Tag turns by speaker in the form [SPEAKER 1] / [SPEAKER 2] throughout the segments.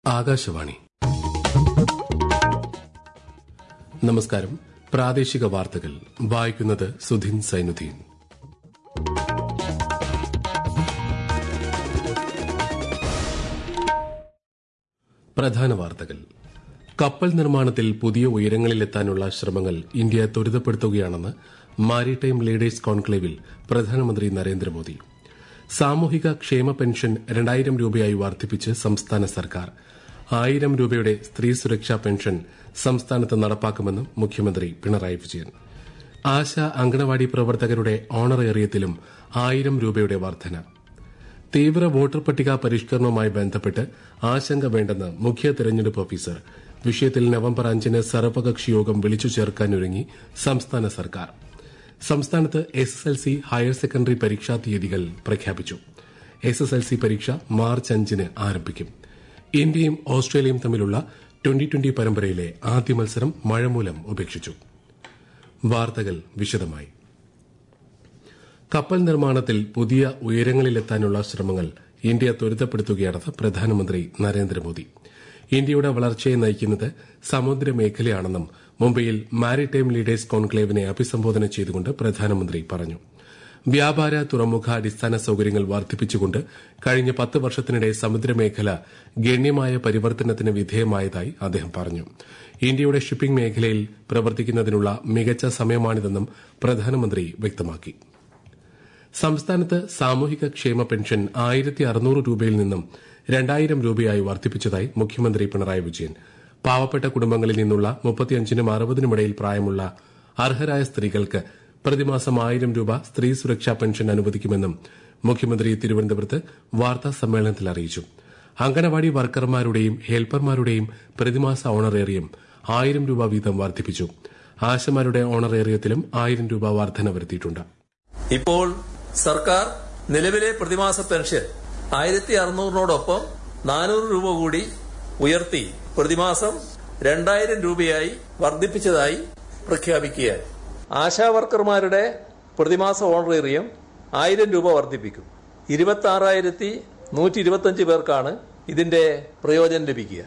[SPEAKER 1] ആകാശവാണി നമസ്കാരം പ്രാദേശിക വാർത്തകൾ വായിക്കുന്നത് സുധിൻ സൈനുദ്ദീൻ പ്രധാന വാർത്തകൾ കപ്പൽ നിർമ്മാണത്തിൽ പുതിയ ഉയരങ്ങളിലെത്താനുള്ള ശ്രമങ്ങൾ ഇന്ത്യ ത്വരിതപ്പെടുത്തുകയാണെന്ന് മാരിടൈം ലീഡേഴ്സ് കോൺക്ലേവിൽ പ്രധാനമന്ത്രി നരേന്ദ്രമോദി സാമൂഹിക ക്ഷേമ പെൻഷൻ രണ്ടായിരം രൂപയായി വർദ്ധിപ്പിച്ച് സംസ്ഥാന സർക്കാർ ആയിരം രൂപയുടെ സ്ത്രീ സുരക്ഷാ പെൻഷൻ സംസ്ഥാനത്ത് നടപ്പാക്കുമെന്നും മുഖ്യമന്ത്രി പിണറായി വിജയൻ ആശ അങ്കണവാടി പ്രവർത്തകരുടെ ഓണറേറിയത്തിലും ആയിരം രൂപയുടെ വർധന തീവ്ര വോട്ടർ പട്ടിക പരിഷ്കരണവുമായി ബന്ധപ്പെട്ട് ആശങ്ക വേണ്ടെന്ന് മുഖ്യ തെരഞ്ഞെടുപ്പ് ഓഫീസർ വിഷയത്തിൽ നവംബർ അഞ്ചിന് സർവകക്ഷി യോഗം വിളിച്ചു ചേർക്കാനൊരുങ്ങി സംസ്ഥാന സർക്കാർ സംസ്ഥാനത്ത് S S L C higher secondary പരീക്ഷാ തീയതികൾ പ്രഖ്യാപിച്ചു എസ് എസ് എൽ സി പരീക്ഷ മാർച്ച് അഞ്ചിന് ആരംഭിക്കും ഇന്ത്യയും ഓസ്ട്രേലിയയും തമ്മിലുള്ള ട്വന്റി ട്വന്റി പരമ്പരയിലെ ആദ്യ മത്സരം മഴ മൂലം ഉപേക്ഷിച്ചു വാർത്തകൾ വിശദമായി കപ്പൽ നിർമ്മാണത്തിൽ പുതിയ ഉയരങ്ങളിലെത്താനുള്ള ശ്രമങ്ങൾ ഇന്ത്യ ത്വരിതപ്പെടുത്തുകയാണെന്ന് പ്രധാനമന്ത്രി നരേന്ദ്രമോദി ഇന്ത്യയുടെ വളർച്ചയെ നയിക്കുന്നത് സമുദ്രമേഖലയാണെന്നും മുംബൈയിൽ മാരിടൈം ലീഡേഴ്സ് കോൺക്ലേവിനെ അഭിസംബോധന ചെയ്തുകൊണ്ട് പ്രധാനമന്ത്രി പറഞ്ഞു വ്യാപാര തുറമുഖ അടിസ്ഥാന സൌകര്യങ്ങൾ വർദ്ധിപ്പിച്ചുകൊണ്ട് കഴിഞ്ഞ പത്ത് വർഷത്തിനിടെ സമുദ്രമേഖല ഗണ്യമായ പരിവർത്തനത്തിന് വിധേയമായതായി അദ്ദേഹം പറഞ്ഞു ഇന്ത്യയുടെ ഷിപ്പിംഗ് മേഖലയിൽ പ്രവർത്തിക്കുന്നതിനുള്ള മികച്ച സമയമാണിതെന്നും പ്രധാനമന്ത്രി വ്യക്തമാക്കി സംസ്ഥാനത്ത് സാമൂഹിക ക്ഷേമ പെൻഷൻ ആയിരത്തി അറുന്നൂറ് രൂപയിൽ നിന്നും രണ്ടായിരം രൂപയായി വർദ്ധിപ്പിച്ചതായി മുഖ്യമന്ത്രി പിണറായി വിജയൻ പാവപ്പെട്ട കുടുംബങ്ങളിൽ നിന്നുള്ള മുപ്പത്തിയഞ്ചിനും അറുപതിനുമിടയിൽ പ്രായമുള്ള അർഹരായ സ്ത്രീകൾക്ക് പ്രതിമാസം ആയിരം രൂപ സ്ത്രീ സുരക്ഷാ പെൻഷൻ അനുവദിക്കുമെന്നും മുഖ്യമന്ത്രി തിരുവനന്തപുരത്ത് വാർത്താ സമ്മേളനത്തിൽ അറിയിച്ചു അങ്കണവാടി വർക്കർമാരുടെയും ഹെൽപ്പർമാരുടെയും പ്രതിമാസ ഓണറേറിയം ആയിരം രൂപ വീതം വർദ്ധിപ്പിച്ചു ആശമാരുടെ ഓണറേറിയത്തിലും ആയിരം രൂപ വർധന വരുത്തിയിട്ടുണ്ട്
[SPEAKER 2] ഇപ്പോൾ സർക്കാർ നിലവിലെ പ്രതിമാസ പെൻഷൻ ആയിരത്തി അറുന്നൂറിനോടൊപ്പം നാനൂറ് രൂപ കൂടി ഉയർത്തി പ്രതിമാസം രണ്ടായിരം രൂപയായി വർദ്ധിപ്പിച്ചതായി പ്രഖ്യാപിക്കുകയായി ആശാ വർക്കർമാരുടെ പ്രതിമാസ ഓണറേറിയം ആയിരം രൂപ വർദ്ധിപ്പിക്കും ഇരുപത്തി ആറായിരത്തി നൂറ്റി ഇരുപത്തിയഞ്ച് പേർക്കാണ് ഇതിന്റെ പ്രയോജനം ലഭിക്കുക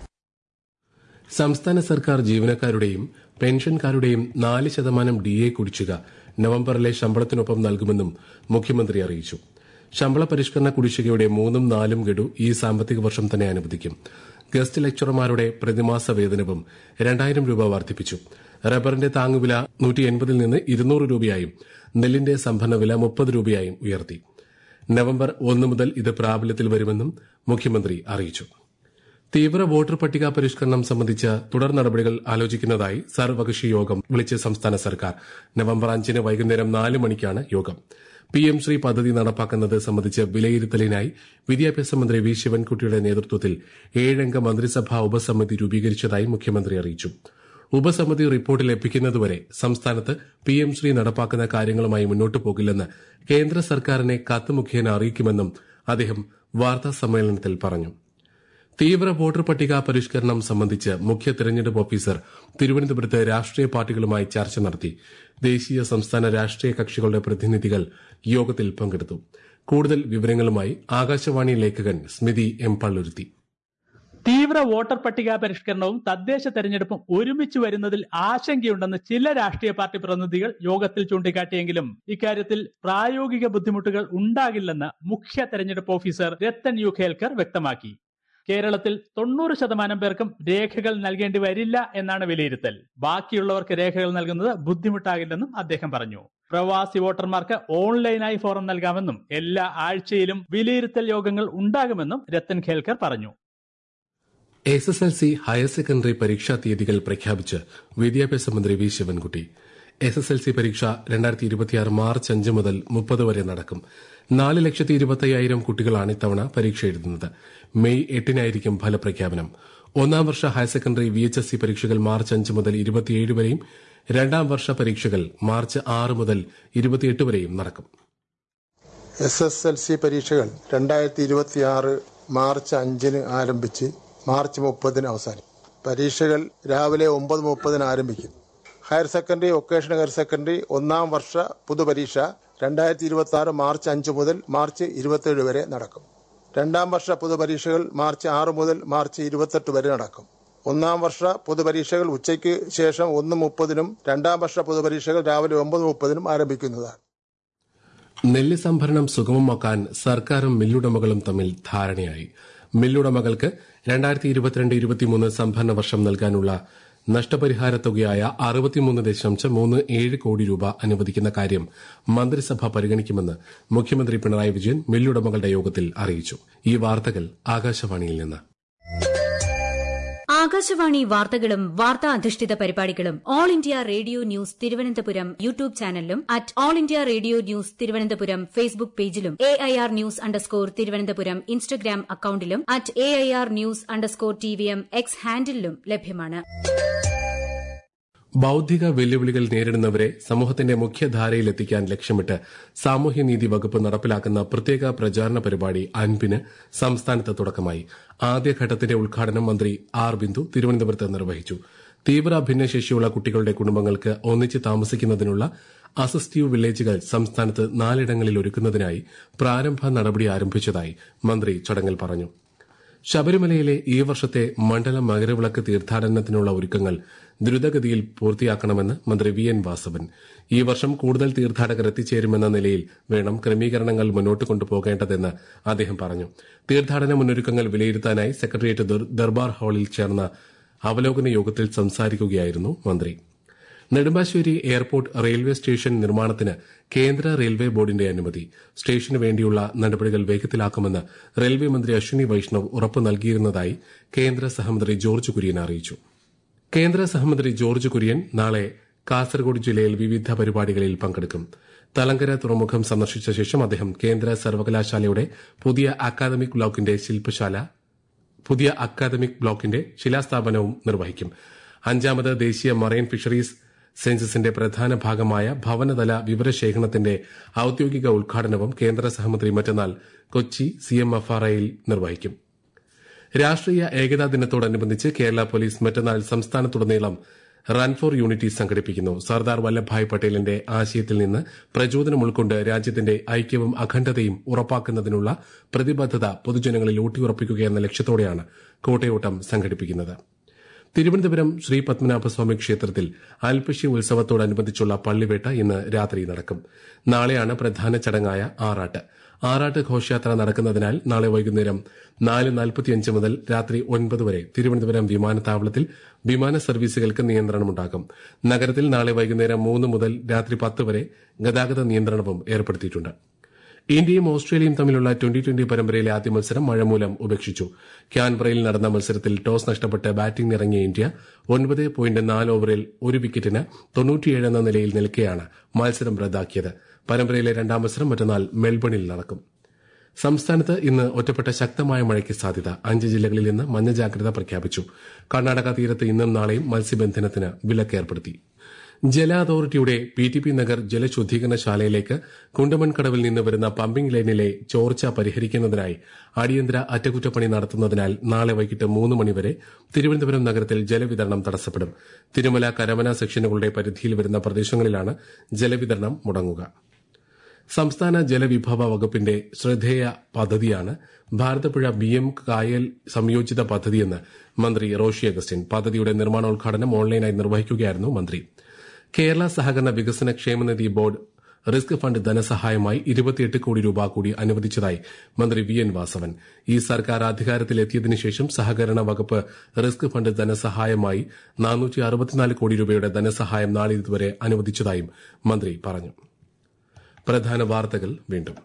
[SPEAKER 1] സംസ്ഥാന സർക്കാർ ജീവനക്കാരുടെയും പെൻഷൻകാരുടെയും നാല് ശതമാനം ഡി എ കുടിശ്ശിക നവംബറിലെ ശമ്പളത്തിനൊപ്പം നൽകുമെന്നും മുഖ്യമന്ത്രി അറിയിച്ചു ശമ്പള പരിഷ്കരണ കുടിശ്ശികയുടെ മൂന്നും നാലും ഗഡു ഈ സാമ്പത്തിക വർഷം തന്നെ അനുവദിക്കും ഗസ്റ്റ് ലെക്ചറർമാരുടെ പ്രതിമാസ വേതനവും രണ്ടായിരം രൂപ വർദ്ധിപ്പിച്ചു റബ്ബറിന്റെ താങ്ങുവില നൂറ്റി എൺപതിൽ നിന്ന് ഇരുന്നൂറ് രൂപയായും നെല്ലിന്റെ സംഭരണ വില മുപ്പത് രൂപയായും ഉയർത്തി നവംബർ ഒന്ന് മുതൽ ഇത് പ്രാബല്യത്തിൽ വരുമെന്നും മുഖ്യമന്ത്രി അറിയിച്ചു തീവ്ര വോട്ടർ പട്ടിക പരിഷ്കരണം സംബന്ധിച്ച് തുടർ നടപടികൾ ആലോചിക്കുന്നതായി സർവകക്ഷി യോഗം വിളിച്ച് സംസ്ഥാന സർക്കാർ നവംബർ അഞ്ചിന് വൈകുന്നേരം നാല് മണിക്കാണ് യോഗം പി എം ശ്രീ പദ്ധതി നടപ്പാക്കുന്നത് സംബന്ധിച്ച് വിലയിരുത്തലിനായി വിദ്യാഭ്യാസ മന്ത്രി വി ശിവൻകുട്ടിയുടെ നേതൃത്വത്തിൽ ഏഴംഗ മന്ത്രിസഭാ ഉപസമിതി രൂപീകരിച്ചതായി മുഖ്യമന്ത്രി അറിയിച്ചു ഉപസമിതി റിപ്പോർട്ട് ലഭിക്കുന്നതുവരെ സംസ്ഥാനത്ത് പി എം ശ്രീ നടപ്പാക്കുന്ന കാര്യങ്ങളുമായി മുന്നോട്ടു പോകില്ലെന്ന് കേന്ദ്ര സർക്കാരിനെ കത്ത് മുഖേന അറിയിക്കുമെന്നും അദ്ദേഹം വാർത്താ സമ്മേളനത്തിൽ പറഞ്ഞു തീവ്ര വോട്ടർ പട്ടിക പരിഷ്കരണം സംബന്ധിച്ച് മുഖ്യ തെരഞ്ഞെടുപ്പ് ഓഫീസർ തിരുവനന്തപുരത്ത് രാഷ്ട്രീയ പാർട്ടികളുമായി ചർച്ച നടത്തി ദേശീയ സംസ്ഥാന രാഷ്ട്രീയ കക്ഷികളുടെ പ്രതിനിധികൾ യോഗത്തിൽ പങ്കെടുത്തു കൂടുതൽ വിവരങ്ങളുമായി ആകാശവാണി ലേഖകൻ സ്മിതി എം പള്ളുരുത്തി
[SPEAKER 3] തീവ്ര വോട്ടർ പട്ടിക പരിഷ്കരണവും തദ്ദേശ തെരഞ്ഞെടുപ്പും ഒരുമിച്ച് വരുന്നതിൽ ആശങ്കയുണ്ടെന്ന് ചില രാഷ്ട്രീയ പാർട്ടി പ്രതിനിധികൾ യോഗത്തിൽ ചൂണ്ടിക്കാട്ടിയെങ്കിലും ഇക്കാര്യത്തിൽ പ്രായോഗിക ബുദ്ധിമുട്ടുകൾ ഉണ്ടാകില്ലെന്ന് മുഖ്യ തെരഞ്ഞെടുപ്പ് ഓഫീസർ രത്തൻ യു ഖേൽക്കർ വ്യക്തമാക്കി കേരളത്തിൽ തൊണ്ണൂറ് ശതമാനം പേർക്കും രേഖകൾ നൽകേണ്ടി വരില്ല എന്നാണ് വിലയിരുത്തൽ ബാക്കിയുള്ളവർക്ക് രേഖകൾ നൽകുന്നത് ബുദ്ധിമുട്ടാകില്ലെന്നും അദ്ദേഹം പറഞ്ഞു പ്രവാസി വോട്ടർമാർക്ക് ഓൺലൈനായി ഫോറം നൽകാമെന്നും എല്ലാ ആഴ്ചയിലും വിലയിരുത്തൽ യോഗങ്ങൾ ഉണ്ടാകുമെന്നും രത്തൻ ഖേൽക്കർ പറഞ്ഞു
[SPEAKER 1] S S L C higher secondary പരീക്ഷാ തീയതികൾ പ്രഖ്യാപിച്ച് വിദ്യാഭ്യാസ മന്ത്രി V Sivankutty S S L C പരീക്ഷ രണ്ടായിരത്തി ഇരുപത്തിയാറ് മാർച്ച് അഞ്ച് മുതൽ മുപ്പത് വരെ നടക്കും നാല് ലക്ഷത്തി ഇരുപത്തയ്യായിരം കുട്ടികളാണ് ഇത്തവണ പരീക്ഷ എഴുതുന്നത് മെയ് എട്ടിനായിരിക്കും ഫലപ്രഖ്യാപനം ഒന്നാം വർഷ higher secondary V H S C പരീക്ഷകൾ മാർച്ച് അഞ്ച് മുതൽ ഇരുപത്തിയേഴ് വരെയും രണ്ടാം വർഷ പരീക്ഷകൾ മാർച്ച് ആറ് മുതൽ ഇരുപത്തിയെട്ട് വരെയും നടക്കും
[SPEAKER 4] എസ് എസ് എൽ സി പരീക്ഷകൾ രണ്ടായിരത്തി ഇരുപത്തിയാറ് മാർച്ച് അഞ്ചിന് ആരംഭിച്ച് മാർച്ച് മുപ്പതിന് അവസാനിക്കും പരീക്ഷകൾ രാവിലെ ഒമ്പത് മുപ്പതിന് ആരംഭിക്കും higher secondary vocational higher secondary ഒന്നാം വർഷ പൊതുപരീക്ഷ രണ്ടായിരത്തി ഇരുപത്തി ആറ് മാർച്ച് അഞ്ച് മുതൽ മാർച്ച് ഇരുപത്തിയേഴ് വരെ നടക്കും രണ്ടാം വർഷ പൊതുപരീക്ഷകൾ മാർച്ച് ആറ് മുതൽ മാർച്ച് ഇരുപത്തെട്ട് വരെ നടക്കും ഒന്നാം വർഷ പൊതുപരീക്ഷകൾ ഉച്ചയ്ക്ക് ശേഷം ഒന്ന് മുപ്പതിനും രണ്ടാം വർഷ പൊതുപരീക്ഷകൾ രാവിലെ ഒമ്പത് മുപ്പതിനും ആരംഭിക്കുന്നതാണ്
[SPEAKER 1] നെല്ല് സംഭരണം സുഗമമാക്കാൻ സർക്കാരും മില്ലുടമകളും തമ്മിൽ ധാരണയായി മില്ലുടമകൾക്ക് രണ്ടായിരത്തി ഇരുപത്തിരണ്ട് ഇരുപത്തിമൂന്ന് സംഭരണ വർഷം നൽകാനുള്ള നഷ്ടപരിഹാര തുകയായ അറുപത്തിമൂന്ന് ദശാംശം മൂന്ന് ഏഴ് കോടി രൂപ അനുവദിക്കുന്ന കാര്യം മന്ത്രിസഭ പരിഗണിക്കുമെന്ന് മുഖ്യമന്ത്രി പിണറായി വിജയൻ മില്ലുടമകളുടെ യോഗത്തിൽ അറിയിച്ചു ഈ വാർത്തകൾ ആകാശവാണിയിൽ നിന്ന്
[SPEAKER 5] ആകാശവാണി വാർത്തകളും വാർത്താ അധിഷ്ഠിത പരിപാടികളും All India Radio News Thiruvananthapuram YouTube ചാനലിലും at All India Radio News Thiruvananthapuram Facebook പേജിലും A I R news underscore Thiruvananthapuram Instagram അക്കൌണ്ടിലും at A I R news underscore T V M X ഹാൻഡിലും ലഭ്യമാണ്
[SPEAKER 1] ബൌദ്ധിക വെല്ലുവിളികൾ നേരിടുന്നവരെ സമൂഹത്തിന്റെ മുഖ്യധാരയിലെത്തിക്കാൻ ലക്ഷ്യമിട്ട് സാമൂഹ്യനീതി വകുപ്പ് നടപ്പിലാക്കുന്ന പ്രത്യേക പ്രചാരണ പരിപാടി അൻപിന് സംസ്ഥാനത്ത് തുടക്കമായി ആദ്യഘട്ടത്തിന്റെ ഉദ്ഘാടനം മന്ത്രി ആർ ബിന്ദു തിരുവനന്തപുരത്ത് നിർവഹിച്ചു തീവ്ര ഭിന്നശേഷിയുള്ള കുട്ടികളുടെ കുടുംബങ്ങൾക്ക് ഒന്നിച്ച് താമസിക്കുന്നതിനുള്ള അസിസ്റ്റീവ് വില്ലേജുകൾ സംസ്ഥാനത്ത് നാലിടങ്ങളിൽ ഒരുക്കുന്നതിനായി പ്രാരംഭ നടപടി ആരംഭിച്ചതായി മന്ത്രി ചടങ്ങിൽ പറഞ്ഞു ശബരിമലയിലെ ഈ വർഷത്തെ മണ്ഡല മകരവിളക്ക് തീർത്ഥാടനത്തിനുള്ള ഒരുക്കങ്ങൾ ദ്രുതഗതിയിൽ പൂർത്തിയാക്കണമെന്ന് മന്ത്രി വി എൻ വാസവൻ ഈ വർഷം കൂടുതൽ തീർത്ഥാടകർ എത്തിച്ചേരുമെന്ന നിലയിൽ വേണം ക്രമീകരണങ്ങൾ മുന്നോട്ട് കൊണ്ടുപോകേണ്ടതെന്ന് അദ്ദേഹം പറഞ്ഞു തീർത്ഥാടന മുന്നൊരുക്കങ്ങൾ വിലയിരുത്താനായി സെക്രട്ടേറിയറ്റ് ദർ- ദർബാർ ഹാളിൽ ചേർന്ന അവലോകന യോഗത്തിൽ സംസാരിക്കുകയായിരുന്നു മന്ത്രി നെടുമ്പാശ്ശേരി എയർപോർട്ട് റെയിൽവേ സ്റ്റേഷൻ നിർമ്മാണത്തിന് കേന്ദ്ര റെയിൽവേ ബോർഡിന്റെ അനുമതി സ്റ്റേഷന് വേണ്ടിയുള്ള നടപടികൾ വേഗത്തിലാക്കുമെന്ന് റെയിൽവേ മന്ത്രി അശ്വിനി വൈഷ്ണവ് ഉറപ്പ് നൽകിയിരുന്നതായി കേന്ദ്ര സഹമന്ത്രി ജോർജ് കുര്യൻ അറിയിച്ചു കേന്ദ്ര സഹമന്ത്രി ജോർജ് കുര്യൻ നാളെ കാസർഗോഡ് ജില്ലയിൽ വിവിധ പരിപാടികളിൽ പങ്കെടുക്കും തലങ്കര തുറമുഖം സന്ദർശിച്ച ശേഷം അദ്ദേഹം കേന്ദ്ര സർവകലാശാലയുടെ പുതിയ അക്കാദമിക് ബ്ലോക്കിന്റെ ശില്പശാല പുതിയ അക്കാദമിക് ബ്ലോക്കിന്റെ ശിലാസ്ഥാപനവും നിർവഹിക്കും അഞ്ചാമത് ദേശീയ മറൈൻ ഫിഷറീസ് സെൻസസിന്റെ പ്രധാന ഭാഗമായ ഭവനതല വിവരശേഖരണത്തിന്റെ ഔദ്യോഗിക ഉദ്ഘാടനവും കേന്ദ്ര സഹമന്ത്രി മറ്റന്നാൾ കൊച്ചി സിഎംഎഫ്ആർഐയിൽ നിർവഹിക്കും രാഷ്ട്രീയ ഏകതാ ദിനത്തോടനുബന്ധിച്ച് കേരള പോലീസ് മറ്റന്നാൾ സംസ്ഥാനത്തുടനീളം റൺ ഫോർ യൂണിറ്റി സംഘടിപ്പിക്കുന്നു സർദാർ വല്ലഭായ് പട്ടേലിന്റെ ആശയത്തിൽ നിന്ന് പ്രചോദനം ഉൾക്കൊണ്ട് രാജ്യത്തിന്റെ ഐക്യവും അഖണ്ഡതയും ഉറപ്പാക്കുന്നതിനുള്ള പ്രതിബദ്ധത പൊതുജനങ്ങളിൽ ഊട്ടിയുറപ്പിക്കുക എന്ന ലക്ഷ്യത്തോടെയാണ് കോട്ടയോട്ടം സംഘടിപ്പിക്കുന്നത് തിരുവനന്തപുരം ശ്രീ പത്മനാഭസ്വാമി ക്ഷേത്രത്തിൽ അൽപ്പശി ഉത്സവത്തോടനുബന്ധിച്ചുള്ള പള്ളിവേട്ട ഇന്ന് രാത്രി നടക്കും നാളെയാണ് പ്രധാന ചടങ്ങായ ആറാട്ട് ആറാട്ട് ഘോഷയാത്ര നടക്കുന്നതിനാൽ നാളെ വൈകുന്നേരം നാല് നാൽപ്പത്തിയഞ്ച് മുതൽ രാത്രി ഒൻപത് വരെ തിരുവനന്തപുരം വിമാനത്താവളത്തിൽ വിമാന സർവീസുകൾക്ക് നിയന്ത്രണമുണ്ടാകും നഗരത്തിൽ നാളെ വൈകുന്നേരം മൂന്ന് മുതൽ രാത്രി പത്ത് വരെ ഗതാഗത നിയന്ത്രണവും ഏർപ്പെടുത്തിയിട്ടുണ്ട് ഇന്ത്യയും ഓസ്ട്രേലിയയും തമ്മിലുള്ള ട്വന്റി ട്വന്റി പരമ്പരയിലെ ആദ്യ മത്സരം മഴ മൂലം ഉപേക്ഷിച്ചു ക്യാൻബറയിൽ നടന്ന മത്സരത്തിൽ ടോസ് നഷ്ടപ്പെട്ട് ബാറ്റിംഗിനിറങ്ങിയ ഇന്ത്യ ഒൻപത് പോയിന്റ് നാല് ഓവറിൽ ഒരു വിക്കറ്റിന് തൊണ്ണൂറ്റിയേഴ് എന്ന നിലയിൽ നിൽക്കെയാണ് മത്സരം റദ്ദാക്കിയത് പരമ്പരയിലെ രണ്ടാം മത്സരം മറ്റന്നാൾ മെൽബണിൽ നടക്കും സംസ്ഥാനത്ത് ഇന്ന് ഒറ്റപ്പെട്ട ശക്തമായ മഴയ്ക്ക് സാധ്യത അഞ്ച് ജില്ലകളിൽ ഇന്ന് മഞ്ഞ ജാഗ്രത പ്രഖ്യാപിച്ചു കർണാടക തീരത്ത് ഇന്നും നാളെയും മത്സ്യബന്ധനത്തിന് വിലക്ക് ഏർപ്പെടുത്തി ജല അതോറിറ്റിയുടെ പി ടി പി നഗർ ജലശുദ്ധീകരണശാലയിലേക്ക് കുണ്ടമൺകടവിൽ നിന്ന് വരുന്ന പമ്പിംഗ് ലൈനിലെ ചോർച്ച പരിഹരിക്കുന്നതിനായി അടിയന്തര അറ്റകുറ്റപ്പണി നടത്തുന്നതിനാൽ നാളെ വൈകിട്ട് മൂന്ന് മണിവരെ തിരുവനന്തപുരം നഗരത്തിൽ ജലവിതരണം തടസ്സപ്പെടും തിരുമല കരമന സെക്ഷനുകളുടെ പരിധിയിൽ വരുന്ന പ്രദേശങ്ങളിലാണ് ജലവിതരണം മുടങ്ങുക സംസ്ഥാന ജലവിഭവ വകുപ്പിന്റെ ശ്രദ്ധേയ പദ്ധതിയാണ് ഭാരതപ്പുഴ ബി എം കായൽ സംയോജിത പദ്ധതിയെന്ന് മന്ത്രി റോഷി അഗസ്റ്റിൻ പദ്ധതിയുടെ നിർമ്മാണോദ്ഘാടനം ഓൺലൈനായി നിർവഹിക്കുകയായിരുന്നു മന്ത്രി കേരള സഹകരണ വികസന ക്ഷേമനിധി ബോർഡ് റിസ്ക് ഫണ്ട് ധനസഹായമായി ഇരുപത്തിയെട്ട് കോടി രൂപ കൂടി അനുവദിച്ചതായി മന്ത്രി വി എൻ വാസവൻ ഈ സർക്കാർ അധികാരത്തിലെത്തിയതിനു ശേഷം സഹകരണ വകുപ്പ് റിസ്ക് ഫണ്ട് ധനസഹായമായി നാനൂറ്റി അറുപത്തിനാല് കോടി രൂപയുടെ ധനസഹായം നാളിതുവരെ അനുവദിച്ചതായും മന്ത്രി പറഞ്ഞു പ്രധാന വാർത്തകൾ വീണ്ടും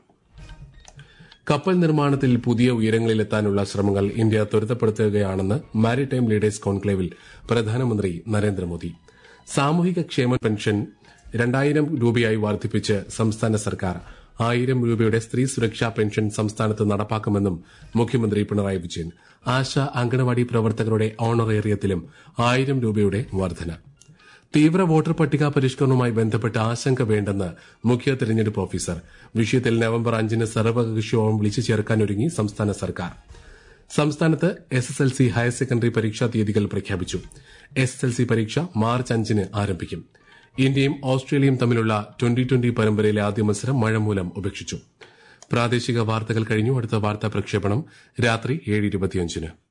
[SPEAKER 1] കപ്പൽ നിർമ്മാണത്തിൽ പുതിയ ഉയരങ്ങളിലെത്താനുള്ള ശ്രമങ്ങൾ ഇന്ത്യ ത്വരിതപ്പെടുത്തുകയാണെന്ന് മാരിടൈം ലീഡേഴ്സ് കോൺക്ലേവിൽ പ്രധാനമന്ത്രി നരേന്ദ്രമോദി സാമൂഹിക ക്ഷേമ പെൻഷൻ രണ്ടായിരം രൂപയായി വർദ്ധിപ്പിച്ച് സംസ്ഥാന സർക്കാർ ആയിരം രൂപയുടെ സ്ത്രീ സുരക്ഷാ പെൻഷൻ സംസ്ഥാനത്ത് നടപ്പാക്കുമെന്നും മുഖ്യമന്ത്രി പിണറായി വിജയൻ ആശ അങ്കണവാടി പ്രവർത്തകരുടെ ഓണറേറിയത്തിലും ആയിരം രൂപയുടെ വർധന തീവ്ര വോട്ടർ പട്ടിക പരിഷ്കരണവുമായി ബന്ധപ്പെട്ട് ആശങ്ക വേണ്ടെന്ന് മുഖ്യ തെരഞ്ഞെടുപ്പ് ഓഫീസർ വിഷയത്തിൽ നവംബർ അഞ്ചിന് സർവകക്ഷി യോഗം വിളിച്ചു ചേർക്കാനൊരുങ്ങി സംസ്ഥാന സർക്കാർ സംസ്ഥാനത്ത് S S L C higher secondary പരീക്ഷാ തീയതികൾ പ്രഖ്യാപിച്ചു എസ് എസ് എൽ സി പരീക്ഷ മാർച്ച് അഞ്ചിന് ആരംഭിക്കും ഇന്ത്യയും ഓസ്ട്രേലിയയും തമ്മിലുള്ള ട്വന്റി ട്വന്റി പരമ്പരയിലെ ആദ്യ മത്സരം മഴ മൂലം ഉപേക്ഷിച്ചു പ്രാദേശിക വാർത്തകൾ കഴിഞ്ഞു അടുത്ത വാർത്താ പ്രക്ഷേപണം രാത്രി ഏഴ് ഇരുപത്തിയഞ്ചിന്